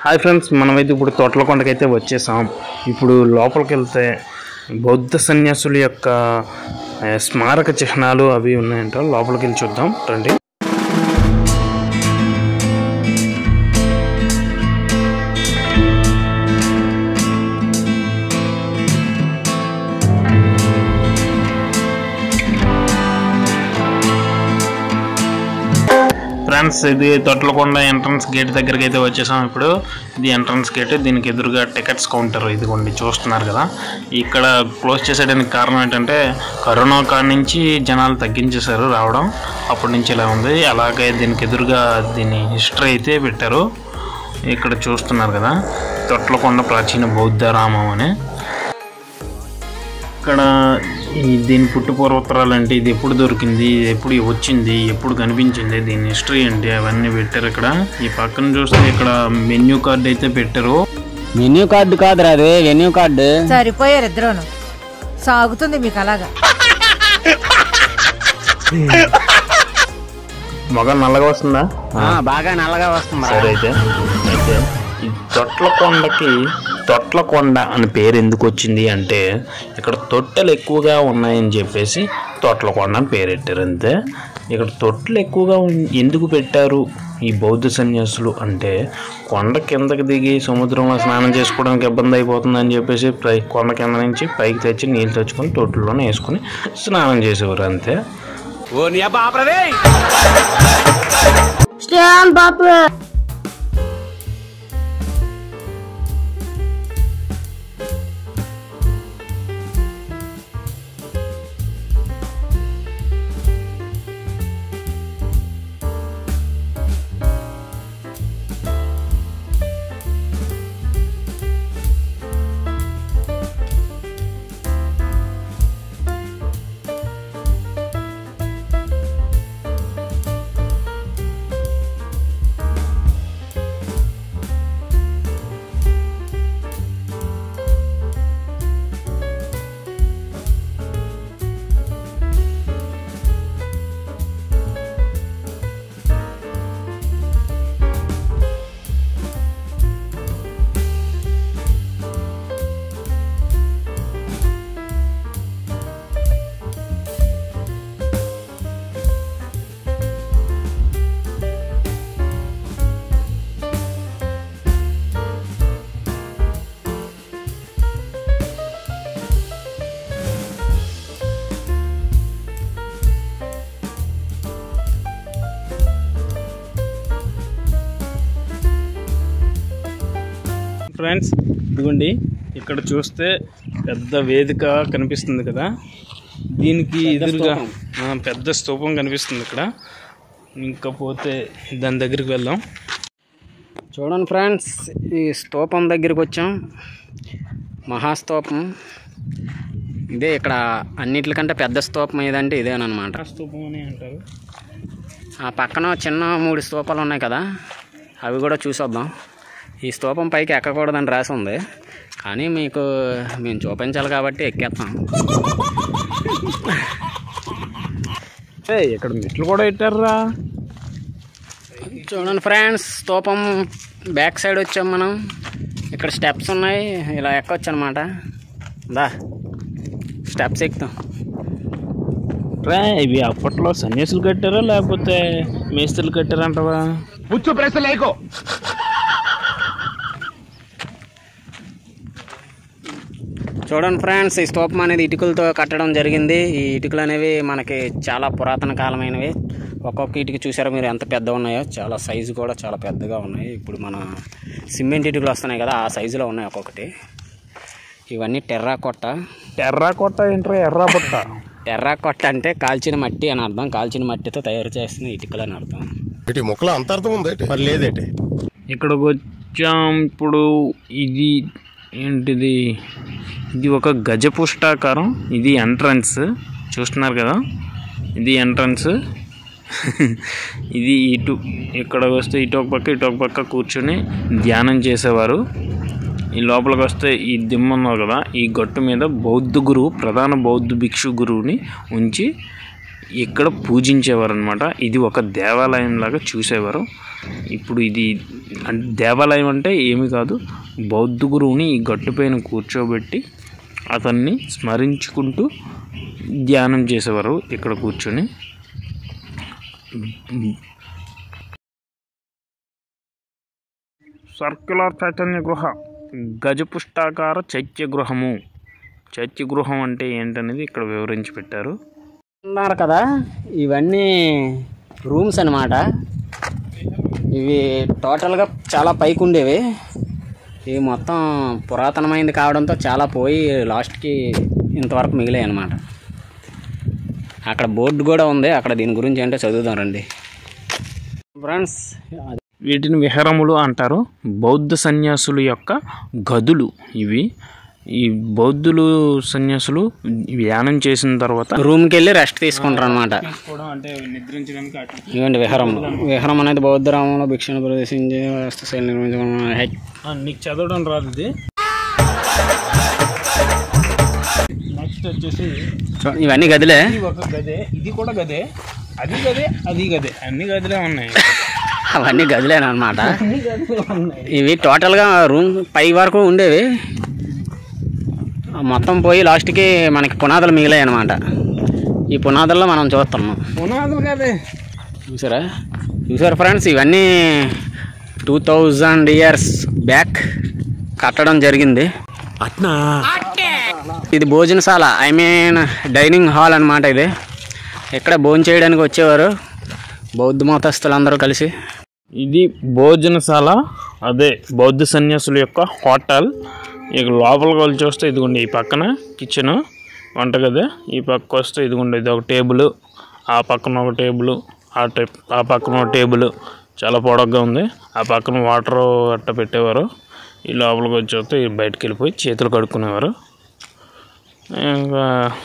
Hi friends మనమైతే ఇప్పుడు తోటలకొండకి అయితే వచ్చేసాం ఇప్పుడు లోపలికి వెళ్తే బౌద్ధ సన్యాసుల యొక్క ఆ, స్మారక చిహ్నాలు అవి ఉన్నాయంట లోపలికి వెళ్ళి చూద్దాం రండి ఫ్రెండ్స్ ఇది తొట్లకొండ ఎంట్రన్స్ గేట్ దగ్గరికి అయితే వచ్చేసాం ఇప్పుడు ఇది ఎంట్రన్స్ గేట్ దీనికి ఎదురుగా టికెట్స్ కౌంటర్ ఇదిగోండి చూస్తున్నారు కదా ఇక్కడ క్లోజ్ చేసేయడానికి కారణం ఏంటంటే కరోనా కాడ నుంచి జనాలు తగ్గించేశారు రావడం అప్పటి నుంచి ఇలా ఉంది అలాగే దీనికి ఎదురుగా దీని హిస్టరీ అయితే పెట్టారు ఇక్కడ చూస్తున్నారు కదా తొట్లకొండ ప్రాచీన బౌద్ధ రామం అని ఇక్కడ ఈ దీని పుట్టు పూర్వోత్తరాలు అంటే ఇది ఎప్పుడు దొరికింది ఇది ఎప్పుడు వచ్చింది ఎప్పుడు కనిపించింది దీని హిస్టరీ ఏంటి అవన్నీ పెట్టారు ఇక్కడ ఈ పక్కన చూస్తే ఇక్కడ మెన్యూ కార్డ్ అయితే పెట్టారు మెన్యూ కార్డు కాదురా అది వెన్యూ కార్డు సరిపోయారు ఇద్దరును సాగుతుంది మీకు అలాగా మగ నల్లగా వస్తుందా ఆ, బాగా నల్లగా వస్తుంది సరే అయితే అయితే ఈ తొట్లకొండకి తొట్లకొండ అని పేరు ఎందుకు వచ్చింది అంటే ఇక్కడ తొట్టెలు ఎక్కువగా ఉన్నాయని చెప్పేసి తొట్లకొండ అని పేరెట్టారు అంతే ఇక్కడ తొట్టెలు ఎక్కువగా ఉన్- ఎందుకు పెట్టారు ఈ బౌద్ధ సన్యాసులు అంటే కొండ కిందకి దిగి సముద్రంలో స్నానం చేసుకోవడానికి ఇబ్బంది అయిపోతుందని చెప్పేసి పై కొండ కింద నుంచి పైకి తెచ్చి నీళ్ళు తెచ్చుకొని తొట్టులోనే వేసుకొని స్నానం చేసేవారు అంతే ఫ్రెండ్స్ ఇదిగోండి ఇక్కడ చూస్తే పెద్ద వేదిక కనిపిస్తుంది కదా దీనికి ఎదురుగా ఆ, పెద్ద స్తూపం కనిపిస్తుంది ఇక్కడ ఇంకా పోతే దాని దగ్గరికి వెళ్దాం చూడండి ఫ్రెండ్స్ ఈ స్తూపం దగ్గరికి వచ్చాం మహాస్తూపం ఇదే ఇక్కడ అన్నిటికంటే పెద్ద స్తూపం ఏదంటే ఇదేనమాట ఆ స్తూపం అని అంటారు ఆ పక్కన చిన్న మూడు స్తూపాలు ఉన్నాయి కదా అవి కూడా చూసొద్దాం ఈ స్తూపం పైకి ఎక్కకూడదని రాసి ఉంది కానీ మీకు మేము చూపించాలి కాబట్టి ఎక్కేస్తాం ఏ ఇక్కడ మెట్లు కూడా పెట్టారా చూడండి ఫ్రెండ్స్ స్తూపం బ్యాక్ సైడ్ వచ్చాం మనం ఇక్కడ స్టెప్స్ ఉన్నాయి ఇలా ఎక్కొచ్చు అనమాట దా స్టెప్స్ ఎక్కుతాం రా ఇవి అప్పట్లో సన్యాసులు కట్టారా లేకపోతే మేస్త్రులు కట్టారంటవా చూడండి ఫ్రెండ్స్ ఈ స్తూపం అనేది ఇటుకలతో కట్టడం జరిగింది ఈ ఇటుకలు అనేవి మనకి చాలా పురాతన కాలమైనవి ఒక్కొక్క ఇటుక చూసారా మీరు ఎంత పెద్ద ఉన్నాయో చాలా సైజు కూడా చాలా పెద్దగా ఉన్నాయి ఇప్పుడు మన సిమెంట్ ఇటుకలు వస్తున్నాయి కదా ఆ సైజులో ఉన్నాయి ఒక్కొక్కటి ఇవన్నీ టెర్రా కొట్ట ఎర్రా కొట్ట ఏంట్రా ఎర్రా బుట్ట టెర్రా కొట్ట అంటే కాల్చిన మట్టి అని అర్థం కాల్చిన మట్టితో తయారు చేస్తున్న ఇటుకలు అని అర్థం ఇటు మొక్కలో అంత అర్థం ఉంది మరి లేదేటి ఇక్కడికి వచ్చాం ఇప్పుడు ఇది ఏంటిది ఇది ఒక గజ పుష్టాకారం ఇది ఎంట్రన్స్ చూస్తున్నారు కదా ఇది ఎంట్రన్స్ ఇది ఇటు ఇక్కడ వస్తే ఇటు ఒక పక్క ఇటు ఒక పక్క కూర్చొని ధ్యానం చేసేవారు ఈ లోపలికి వస్తే ఈ దిమ్మ ఉన్నది కదా ఈ గట్టు మీద బౌద్ధ గురువు ప్రధాన బౌద్ధ భిక్షు గురువుని ఉంచి ఇక్కడ పూజించేవారు అనమాట ఇది ఒక దేవాలయం లాగా చూసేవారు ఇప్పుడు ఇది అంటే దేవాలయం అంటే ఏమి కాదు బౌద్ధ గురువుని ఈ గట్టుపైన కూర్చోబెట్టి అతన్ని స్మరించుకుంటూ ధ్యానం చేసేవారు ఇక్కడ కూర్చొని సర్క్యులర్ చైతన్య గృహ గజపుష్టాకార చైత్య గృహము చైత్య గృహం అంటే ఏంటనేది ఇక్కడ వివరించి పెట్టారు ఉన్నారు కదా ఇవన్నీ రూమ్స్ అన్నమాట ఇవి టోటల్గా చాలా పైకి ఉండేవి ఇవి మొత్తం పురాతనమైంది కావడంతో చాలా పోయి లాస్ట్కి ఇంతవరకు మిగిలాయి అన్నమాట అక్కడ బోర్డు కూడా ఉంది అక్కడ దీని గురించి ఏంటో చదువుదాం రండి ఫ్రెండ్స్ వీటిని విహారములు అంటారు బౌద్ధ సన్యాసుల యొక్క గదులు ఇవి ఈ బౌద్ధులు సన్యాసులు ధ్యానం చేసిన తర్వాత రూమ్కి వెళ్ళి రెస్ట్ తీసుకుంటారు అనమాట అంటే నిద్రించడానికి ఇవ్వండి విహారం విహారం అనేది బౌద్ధ రామంలో భిక్షను ప్రదర్శించి వాస్తుశైలి నిర్మించడం హై. నీకు చదవడం రాదు ఇది నెక్స్ట్ వచ్చేసి చూడండి, ఇవన్నీ గదిలే ఇది ఒక గదే ఇది కూడా గదే అది గదే అది గదే అన్ని గదిలే ఉన్నాయి అవన్నీ గదిలేనమాట అన్ని గదిలే ఉన్నాయి ఇవి టోటల్గా రూమ్ పై వరకు ఉండేవి మొత్తం పోయి లాస్ట్కి మనకి పునాదులు మిగిలాయి అనమాట ఈ పునాదుల్లో మనం చూస్తున్నాం పునాదులు కదే చూసారా చూసారా ఫ్రెండ్స్ ఇవన్నీ టూ థౌజండ్ ఇయర్స్ బ్యాక్ కట్టడం జరిగింది ఇది భోజనశాల ఐ మీన్ డైనింగ్ హాల్ అన్నమాట ఇది ఇక్కడ భోజనం చేయడానికి వచ్చేవారు బౌద్ధ మతస్థులందరూ కలిసి ఇది భోజనశాల అదే బౌద్ధ సన్యాసుల యొక్క హోటల్ ఇక లోపలికి వెళ్ళి చూస్తే ఇదిగోండి ఈ పక్కన కిచెన్ వంటగది ఈ పక్క వస్తే ఇదిగోండి ఇది ఒక టేబుల్ ఆ పక్కన ఒక టేబుల్ ఆ టైప్ ఆ పక్కన ఒక టేబుల్ చాలా పొడగ్గా ఉంది ఆ పక్కన వాటర్ అట్ట పెట్టేవారు ఈ లోపలికి వచ్చి చూస్తే ఈ బయటకు వెళ్ళిపోయి చేతులు కడుక్కునేవారు ఇంకా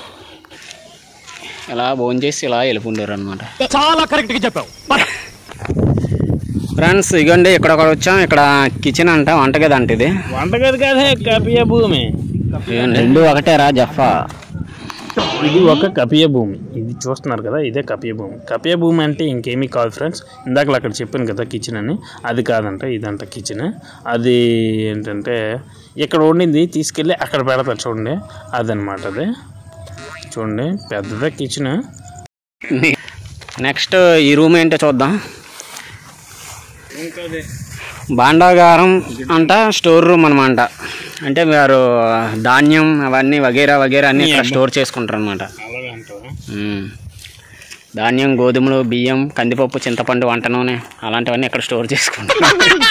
ఇలా భోజనం చేసి ఇలా వెళ్ళిపోండారు అనమాట చాలా కరెక్ట్గా చెప్పావు ఫ్రెండ్స్ ఇగోండి ఇక్కడ ఒకటి వచ్చాం ఇక్కడ కిచెన్ అంట వంటగది అంట ఇది వంటగది కాదే కపియ భూమి ఇదిగోండి, రెండు ఒకటేరా జఫా ఇది ఒక కపియ భూమి ఇది చూస్తున్నారు కదా ఇదే కపియ భూమి కపియ భూమి అంటే ఇంకేమీ కాదు ఫ్రెండ్స్ ఇందాక అక్కడ చెప్పాను కదా కిచెన్ అని అది కాదంట ఇదంట కిచెన్ అది ఏంటంటే ఇక్కడ ఉండింది తీసుకెళ్ళి అక్కడ పెడతారు చూడండి అదనమాట అది చూడండి పెద్దదే కిచెన్ నెక్స్ట్ ఈ రూమ్ ఏంటో చూద్దాం భాండాగారం అంట స్టోర్ రూమ్ అనమాట అంటే వారు ధాన్యం అవన్నీ వగేరా వగేరా అన్ని ఇక్కడ స్టోర్ చేసుకుంటారు అనమాట ధాన్యం గోధుమలు బియ్యం కందిపప్పు చింతపండు వంట నూనె అలాంటివన్నీ ఇక్కడ స్టోర్ చేసుకుంటారు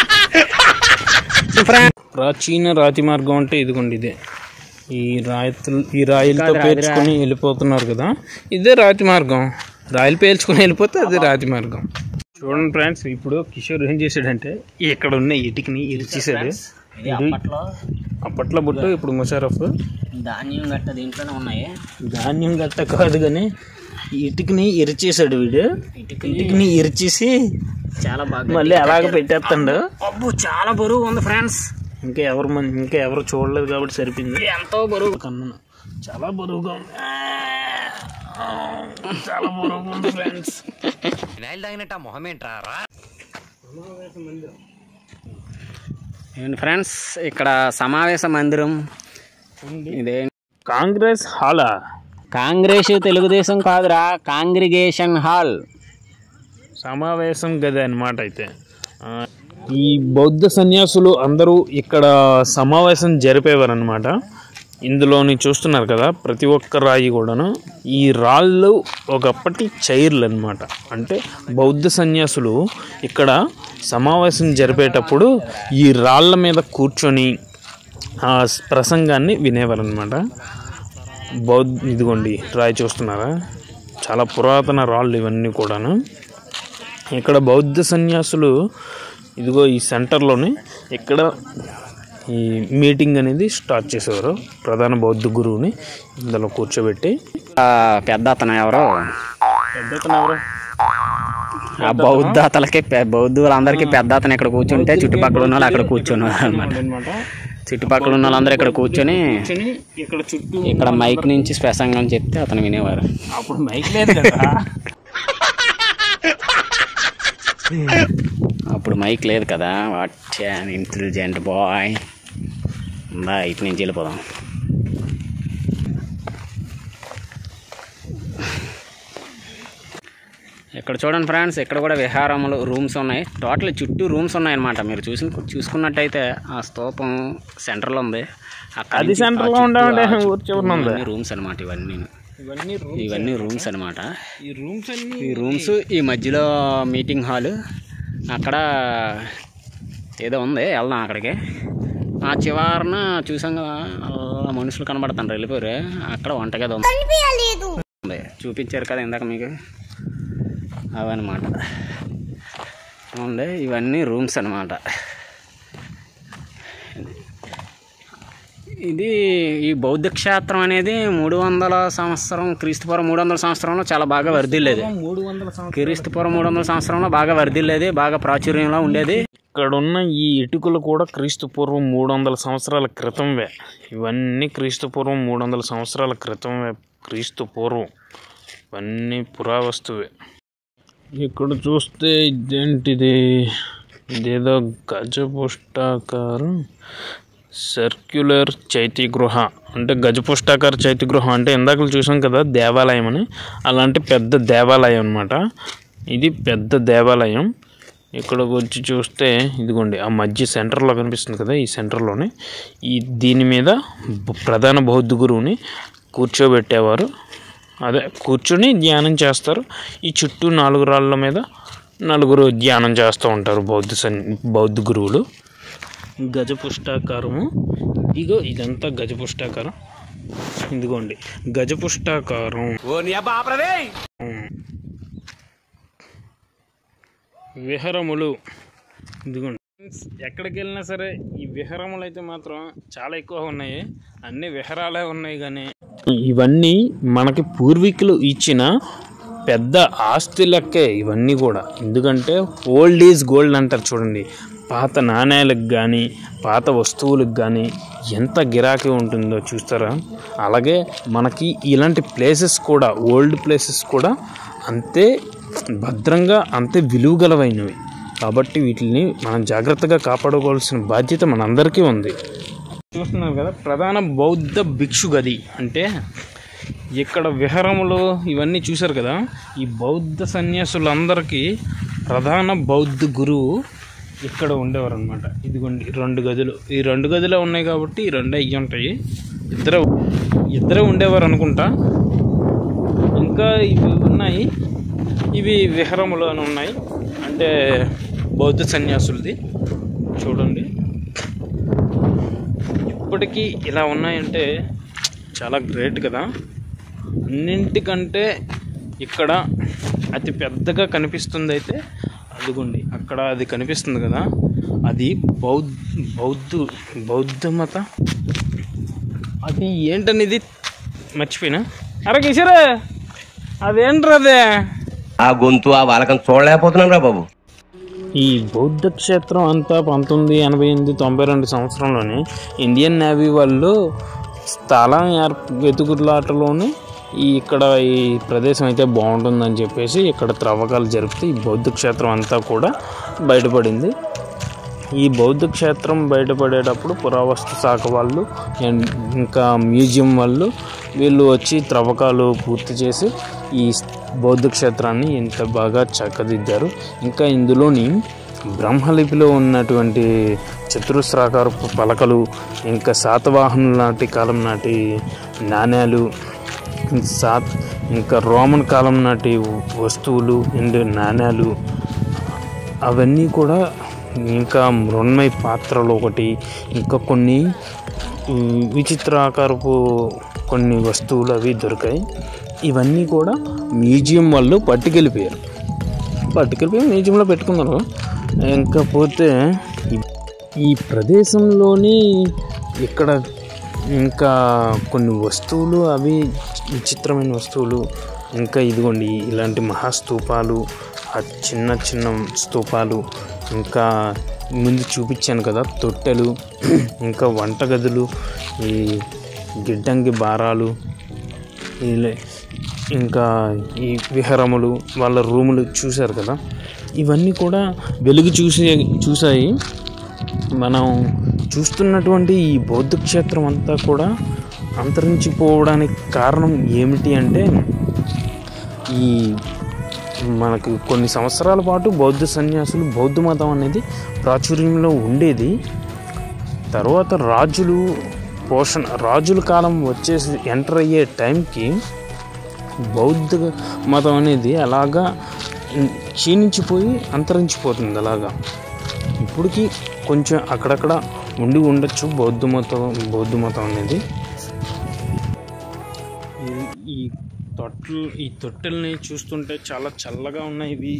ప్రాచీన రాతి మార్గం అంటే ఇదిగోండి ఇదే ఈ రాయితులు ఈ రాయిలతో పేర్చుకొని వెళ్ళిపోతున్నారు కదా ఇదే రాతి మార్గం రాయిలు పేల్చుకొని వెళ్ళిపోతే అది రాతి మార్గం చూడండి ఫ్రెండ్స్ ఇప్పుడు కిషోర్ ఏం చేశాడంటే ఇక్కడ ఉన్న ఇటుకని ఇరిచేసాడు అప్పట్లో బుట్టు ఇప్పుడు ముషారఫ్ ధాన్యం గట్ట దీంట్లోనే ఉన్నాయి ధాన్యం గట్ట కాదు కానీ ఇటుకని ఇరిచేసాడు వీడు ఇటుకని ఇరిచేసి చాలా బాగా మళ్ళీ అలాగ పెట్టేస్తాడు అబ్బో చాలా బరువు ఉంది ఫ్రెండ్స్ ఇంకా ఎవరు మన ఇంకా ఎవరు చూడలేదు కాబట్టి సరిపోయింది ఎంతో బరువు కన్ను చాలా బరువుగా ఉంది ఆ, చాలా బరువుగా ఉంది ఫ్రెండ్స్ ఏంటి ఫ్రెండ్స్ ఇక్కడ సమావేశ మందిరం ఇదే కాంగ్రెస్ హాలా కాంగ్రెస్ తెలుగుదేశం కాదురా కాంగ్రిగేషన్ హాల్ సమావేశం గది అన్నమాట అయితే ఆ, ఈ బౌద్ధ సన్యాసులు అందరూ ఇక్కడ సమావేశం జరిపేవారు అనమాట ఇందులోని చూస్తున్నారు కదా ప్రతి ఒక్క రాయి కూడాను ఈ రాళ్ళు ఒకప్పటి చైర్లు అనమాట అంటే బౌద్ధ సన్యాసులు ఇక్కడ సమావేశం జరిపేటప్పుడు ఈ రాళ్ళ మీద కూర్చొని ఆ ప్రసంగాన్ని వినేవారు అనమాట బౌద్ధ ఇదిగోండి రాయి చూస్తున్నారా చాలా పురాతన రాళ్ళు ఇవన్నీ కూడాను ఇక్కడ బౌద్ధ సన్యాసులు ఇదిగో ఈ సెంటర్లోనే ఇక్కడ ఈ మీటింగ్ అనేది స్టార్ట్ చేసేవారు ప్రధాన బౌద్ధ గురువుని ఇందులో కూర్చోబెట్టి ఆ, పెద్ద అతను ఎవరో పెద్దతను ఎవరు ఆ బౌద్ధ అతలకి పె- బౌద్ధులందరికీ పెద్ద అతను ఇక్కడ కూర్చుంటే చుట్టుపక్కల ఉన్న వాళ్ళు అక్కడ కూర్చున్నారు అనమాట అనమాట చుట్టుపక్కల ఉన్న వాళ్ళందరూ ఇక్కడ కూర్చొని కూర్చొని ఇక్కడ చుట్టూ ఇక్కడ మైక్ నుంచి స్పెసంగా అని చెప్తే అతను వినేవారు అప్పుడు మైక్ లేదు కదా అప్పుడు మైక్ లేదు కదా వాట్ ఇంటెలిజెంట్ బాయ్ ఉందా ఇటు నుంచి వెళ్ళిపోదాం ఇక్కడ చూడండి ఫ్రెండ్స్ ఇక్కడ కూడా విహారములు రూమ్స్ ఉన్నాయి టోటల్ చుట్టూ రూమ్స్ ఉన్నాయన్నమాట మీరు చూసి చూసుకున్నట్టయితే ఆ స్తూపం సెంటర్లో ఉంది అక్కడ అది నుంచి ఆ center లో చుట్టూ- ఉండాలంటే ఆ చుట్టూ ఊరు చివరన ఉంది. ఇవన్నీ రూమ్స్ అనమాట ఇవన్నీ ఇవన్నీ ఇవన్నీ రూమ్స్ అనమాట ఈ రూమ్స్ అన్ని ఈ రూమ్స్ ఈ మధ్యలో మీటింగ్ హాల్ అక్కడ ఏదో ఉంది వెళ్దాం అక్కడికి ఆ చివరన చూసాం కదా అలా మనుషులు కనబడుతుంటారు వెళ్ళిపోయారు అక్కడ వంటగది ఉంది ఉంది. చూపించారు కదా ఇందాక మీకు అవన్నమాట ఉంది ఇవన్నీ రూమ్స్ అనమాట ఇది ఈ బౌద్ధ క్షేత్రం అనేది మూడు వందల సంవత్సరం క్రీస్తుపురం మూడు వందల సంవత్సరంలో చాలా బాగా వర్ధిల్లేది మూడు వందల సంవత్సరాలు క్రీస్తుపురం మూడు వందల సంవత్సరంలో బాగా వర్ధిల్లేది బాగా ప్రాచుర్యంలో ఉండేది ఇక్కడ ఉన్న ఈ ఇటుకలు కూడా క్రీస్తు పూర్వం మూడు వందల సంవత్సరాల క్రితంవే ఇవన్నీ క్రీస్తు పూర్వం మూడు వందల సంవత్సరాల క్రితంవే క్రీస్తు పూర్వం ఇవన్నీ పురావస్తువే ఇక్కడ చూస్తే ఇదేంటిది ఇదేదో గజపుష్టాకారం సర్క్యులర్ చైతీ గృహ అంటే గజపుష్టాకార చైతీ గృహ అంటే ఇందాక చూసాం కదా దేవాలయం అని అలాంటి పెద్ద దేవాలయం అన్నమాట ఇది పెద్ద దేవాలయం ఇక్కడ వచ్చి చూస్తే ఇదిగోండి ఆ మధ్య సెంటర్లో కనిపిస్తుంది కదా ఈ సెంటర్లోనే ఈ దీని మీద బ- ప్రధాన బౌద్ధ గురువుని కూర్చోబెట్టేవారు అదే కూర్చొని ధ్యానం చేస్తారు ఈ చుట్టూ నాలుగు రాళ్ళ మీద నలుగురు ధ్యానం చేస్తూ ఉంటారు బౌద్ధ సన్ బౌద్ధ గురువులు గజపుష్టాకారము ఇగో ఇదంతా గజపుష్టాకారం ఇదిగోండి గజపుష్టాకారం విహరములు ఇదిగోండి ఫ్రెండ్స్, ఎక్కడికి వెళ్ళినా సరే ఈ విహరములు అయితే మాత్రం చాలా ఎక్కువ ఉన్నాయి అన్ని విహరాలే ఉన్నాయి కానీ ఇవన్నీ మనకి పూర్వీకులు ఇచ్చిన పెద్ద ఆస్తి లెక్కే ఇవన్నీ కూడా ఎందుకంటే ఓల్డ్ ఈజ్ గోల్డ్ అంటారు చూడండి పాత నాణ్యాలకు కానీ పాత వస్తువులకు కానీ ఎంత గిరాకీ ఉంటుందో చూస్తారా అలాగే మనకి ఇలాంటి ప్లేసెస్ కూడా ఓల్డ్ ప్లేసెస్ కూడా అంతే భద్రంగా అంతే విలువగలవైనవి కాబట్టి వీటిని మనం జాగ్రత్తగా కాపాడుకోవాల్సిన బాధ్యత మనందరికీ ఉంది చూస్తున్నారు కదా ప్రధాన బౌద్ధ భిక్షు గది అంటే ఇక్కడ విహారములు ఇవన్నీ చూశారు కదా ఈ బౌద్ధ సన్యాసులందరికీ ప్రధాన బౌద్ధ గురువు ఇక్కడ ఉండేవారు అనమాట ఇదిగోండి రెండు గదులు ఈ రెండు గదులే ఉన్నాయి కాబట్టి ఈ రెండు అయ్యి ఉంటాయి ఇద్దరు ఇద్దరే ఉండేవారు అనుకుంటా ఇంకా ఇవి ఉన్నాయి ఇవి విహారములు అని ఉన్నాయి అంటే బౌద్ధ సన్యాసులది చూడండి ఇప్పటికీ ఇలా ఉన్నాయంటే చాలా గ్రేట్ కదా అన్నింటికంటే ఇక్కడ అతి పెద్దగా కనిపిస్తుంది అయితే అదిగోండి అక్కడ అది కనిపిస్తుంది కదా అది బౌద్ధ బౌద్ధ బౌద్ధ మత అది ఏంటనేది మర్చిపోయినా అరే కిషోరే అదేంట్రా అదే ఆ గొంతు ఆ వాలకం చూడలేకపోతున్నాం రా బాబు ఈ బౌద్ధ క్షేత్రం అంతా పంతొమ్మిది ఎనభై ఎనిమిది తొంభై రెండు సంవత్సరంలోని ఇండియన్ నేవీ వాళ్ళు స్థలం ఏర్ప వెతుకులాటలోని ఈ ఇక్కడ ఈ ప్రదేశం అయితే బాగుంటుందని చెప్పేసి ఇక్కడ త్రవ్వకాలు జరిపితే ఈ బౌద్ధ క్షేత్రం అంతా కూడా బయటపడింది ఈ బౌద్ధ క్షేత్రం బయటపడేటప్పుడు పురావస్తు శాఖ వాళ్ళు అండ్ ఇంకా మ్యూజియం వాళ్ళు వీళ్ళు వచ్చి త్రవ్వకాలు పూర్తి చేసి ఈ బౌద్ధ క్షేత్రాన్ని ఇంత బాగా చక్కదిద్దారు ఇంకా ఇందులోని బ్రహ్మలిపిలో ఉన్నటువంటి చతురస్రాకారపు పలకలు ఇంకా శాతవాహనుల నాటి కాలం నాటి నాణ్యాలు సాత్ ఇంకా రోమన్ కాలం నాటి వస్తువులు అండ్ నాణ్యాలు అవన్నీ కూడా ఇంకా మృణ్మయ పాత్రలు ఒకటి ఇంకా కొన్ని ఉమ్, విచిత్ర ఆకారపు కొన్ని వస్తువులు అవి దొరికాయి ఇవన్నీ కూడా మ్యూజియం వాళ్ళు పట్టుకెళ్ళిపోయారు పట్టుకెళ్ళిపోయి మ్యూజియంలో పెట్టుకున్నారు ఇంకా పోతే ఈ- ఈ ప్రదేశంలోని ఇక్కడ ఇంకా కొన్ని వస్తువులు అవి విచిత్రమైన వస్తువులు ఇంకా ఇదిగోండి ఇలాంటి మహాస్తూపాలు ఆ చిన్న చిన్న స్తూపాలు ఇంకా ముందు చూపించాను కదా తొట్టెలు ఇంకా వంటగదులు ఈ గిడ్డంగి బారాలు ఇలా ఇంకా ఈ విహారములు వాళ్ళ రూములు చూశారు కదా ఇవన్నీ కూడా వెలుగు చూసి చూసాయి మనం చూస్తున్నటువంటి ఈ బౌద్ధ క్షేత్రం అంతా కూడా అంతరించిపోవడానికి కారణం ఏమిటి అంటే ఈ మనకు కొన్ని సంవత్సరాల పాటు బౌద్ధ సన్యాసులు బౌద్ధ మతం అనేది ప్రాచుర్యంలో ఉండేది తర్వాత రాజులు పోషణ రాజుల కాలం వచ్చేసి ఎంటర్ అయ్యే టైంకి బౌద్ధ మతం అనేది అలాగా క్షీణించిపోయి అంతరించిపోతుంది అలాగా ఇప్పటికీ కొంచెం అక్కడక్కడ ఉండి ఉండొచ్చు బౌద్ధ మతం బౌద్ధ మతం అనేది ఈ- ఈ తొట్టెలు ఈ తొట్టెల్ని చూస్తుంటే చాలా చల్లగా ఉన్నాయి ఇవి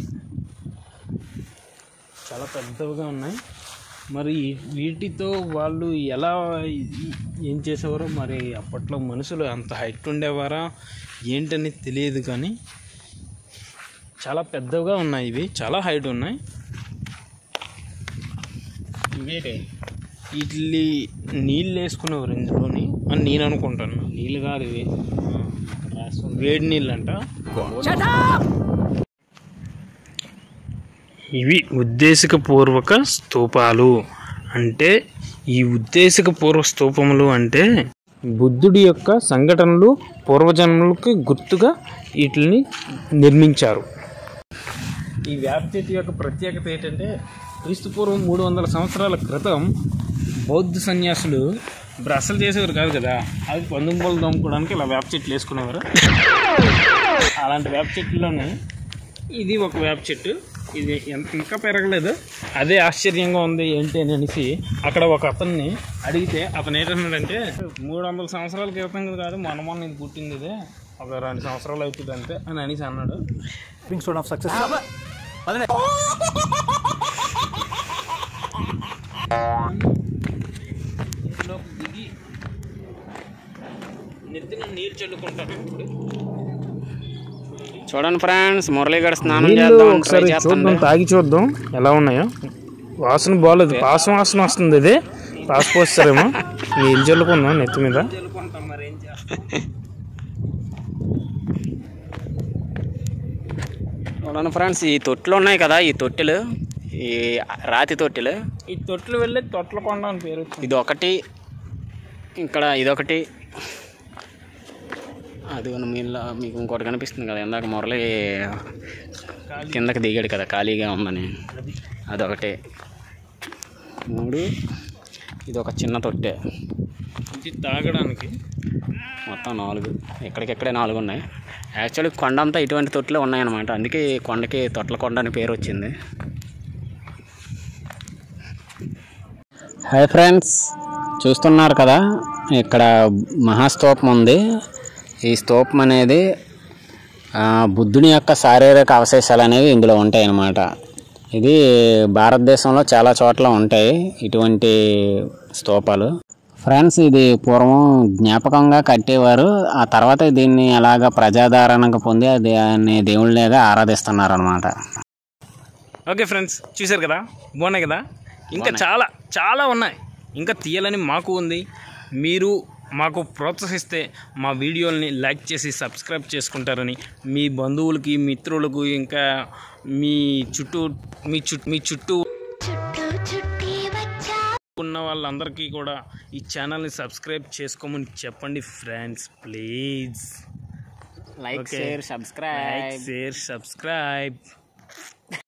చాలా పెద్దవిగా ఉన్నాయి మరి వీటితో వాళ్ళు ఎలా ఈ- ఏం చేసేవారో మరి అప్పట్లో మనుషులు అంత హైట్ ఉండేవారా ఏంటని తెలియదు కానీ చాలా పెద్దవిగా ఉన్నాయి ఇవి చాలా హైట్ ఉన్నాయి ఇవేటే వీటి నీళ్ళు వేసుకునేవారు ఇందులోని అని నేను అనుకుంటాను నీళ్ళు కాదు ఇవి వేడి నీళ్ళు అంట ఇవి ఉద్దేశకపూర్వక స్తూపాలు అంటే ఈ ఉద్దేశకపూర్వ స్తూపములు అంటే బుద్ధుడి యొక్క సంఘటనలు పూర్వజన్మలకు గుర్తుగా వీటిని నిర్మించారు ఈ వేప చెట్టు యొక్క ప్రత్యేకత ఏంటంటే క్రీస్తుపూర్వం మూడు వందల సంవత్సరాల క్రితం బౌద్ధ సన్యాసులు ఇప్పుడు అసలు చేసేవారు కాదు కదా అది పందుంపలు దమ్ముకోవడానికి ఇలా వేప చెట్లు వేసుకునేవారు అలాంటి వేప చెట్లలోనే ఇది ఒక వేప చెట్టు ఇది ఎంత ఇంకా పెరగలేదు అదే ఆశ్చర్యంగా ఉంది ఏంటి అని అనేసి అక్కడ ఒక అతన్ని అడిగితే అతను ఏంటన్నాడంటే మూడు వందల సంవత్సరాల క్రితం కాదు మొన్న మొన్న ఇది పుట్టింది ఇదే ఒక రెండు సంవత్సరాలు అవుతుంది అంతే అని అనేసి అన్నాడు ఇందులోకి దిగి నెత్తిన నీరు చల్లుకుంటాను ఇప్పుడు చూడండి ఫ్రెండ్స్ మురళీగడ స్నానం నీళ్ళు చేద్దాం ట్రై ఒకసారి చేస్తుంది చూద్దాం తాగి చూద్దాం ఎలా ఉన్నాయో వాసన బాగోలేదు పాసం వాసన వస్తుంది ఇది పాస్ పోస్తారేమో నీళ్ళు చల్లుకుందాం నెత్తి మీద చల్లుకుంటాం మరి ఏం చేస్తాం చూడండి ఫ్రెండ్స్ ఈ తొట్టెలు ఉన్నాయి కదా ఈ తొట్టెలు ఈ రాతి తొట్టెలు ఈ తొట్లు వెళ్ళి తొట్ల కొండ అని పేరు వచ్చింది. ఇది ఒకటి ఇక్కడ ఇదొకటి అది మీలో మీకు ఇంకోటి కనిపిస్తుంది కదా ఇందాక మురళి కిందకి దిగాడు కదా ఖాళీగా ఉందని అదొకటి మూడు ఇది ఒక చిన్న తొట్టె ఇది తాగడానికి మొత్తం నాలుగు ఎక్కడికెక్కడే నాలుగు ఉన్నాయి యాక్చువల్లీ కొండ అంతా ఇటువంటి తొట్లే ఉన్నాయన్నమాట అందుకే ఈ కొండకి తొట్ల కొండ అని పేరు వచ్చింది హాయ్ ఫ్రెండ్స్ చూస్తున్నారు కదా ఇక్కడ మహాస్తూపం ఉంది ఈ స్తూపం అనేది ఆ, బుద్ధుని యొక్క శారీరక అవశేషాలు అనేవి ఇందులో ఉంటాయి అన్నమాట ఇది భారతదేశంలో చాలా చోట్ల ఉంటాయి ఇటువంటి స్తూపాలు ఫ్రెండ్స్ ఇది పూర్వం జ్ఞాపకంగా కట్టేవారు ఆ తర్వాత దీన్ని అలాగా ప్రజాదరణకు పొంది దాన్ని దేవుళ్ళగా ఆరాధిస్తున్నారు అనమాట ఓకే ఫ్రెండ్స్ చూశారు కదా బాగున్నాయి కదా ఇంకా చాలా చాలా ఉన్నాయి ఇంకా తీయాలని మాకు ఉంది మీరు మాకు ప్రోత్సహిస్తే మా వీడియోల్ని లైక్ చేసి సబ్స్క్రైబ్ చేసుకుంటారని మీ బంధువులకి మిత్రులకు ఇంకా మీ చుట్టూ మీ చుట్టూ మీ చుట్టూ చుట్టూ చుట్టి వచ్చా ఉన్న వాళ్ళందరికీ కూడా ఈ ఛానల్ని సబ్స్క్రైబ్ చేసుకోమని చెప్పండి friends please like Okay. Share like subscribe share subscribe